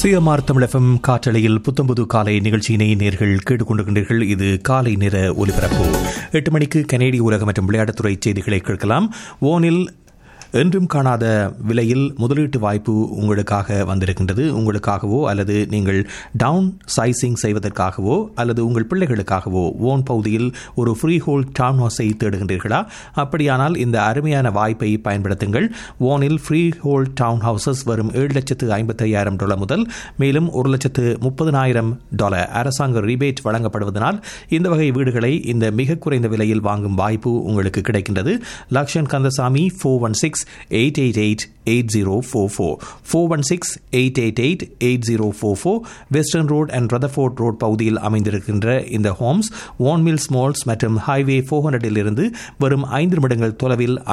சுயமார் தமிழகம் காற்றலையில் புத்தம்புது காலை நிகழ்ச்சியினை நேர்கள் கேட்டுக்கொண்டிருக்கின்றீர்கள் இது காலை நேர ஒலிபரப்பு எட்டு மணிக்கு கனேடிய உலக மற்றும் விளையாட்டுத்துறை செய்திகளை கேட்கலாம் ஓனில் என்றும் காணாத விலையில் முதலீட்டு வாய்ப்பு உங்களுக்காக வந்திருக்கின்றது உங்களுக்காகவோ அல்லது நீங்கள் டவுன் சைசிங் செய்வதற்காகவோ அல்லது உங்கள் பிள்ளைகளுக்காகவோ ஓன் பகுதியில் ஒரு ஃப்ரீ ஹோல் டவுன் ஹவுஸை தேடுகின்றீர்களா அப்படியானால் இந்த அருமையான வாய்ப்பை பயன்படுத்துங்கள் ஓனில் ஃப்ரீ ஹோல் டவுன் ஹவுசஸ் வரும் ஏழு லட்சத்து ஐம்பத்தி ஐயாயிரம் டாலர் முதல் மேலும் ஒரு லட்சத்து முப்பதினாயிரம் டாலர் அரசாங்க ரிபேட் வழங்கப்படுவதனால் இந்த வகை வீடுகளை இந்த மிக குறைந்த விலையில் வாங்கும் வாய்ப்பு உங்களுக்கு கிடைக்கின்றது Lakshan Kandasamy four one six eight eight eight eight zero four four four one six eight eight eight eight zero four four western road and Rutherford road பகுதியில் அமைந்திருக்கின்ற இந்த ஹோம்ஸ் வான் மில்ஸ் மால்ஸ் மற்றும் ஹைவே ஃபோர் ஹண்ட்ரடில் இருந்து வரும் ஐந்து நிமிடங்கள் தொலைவில்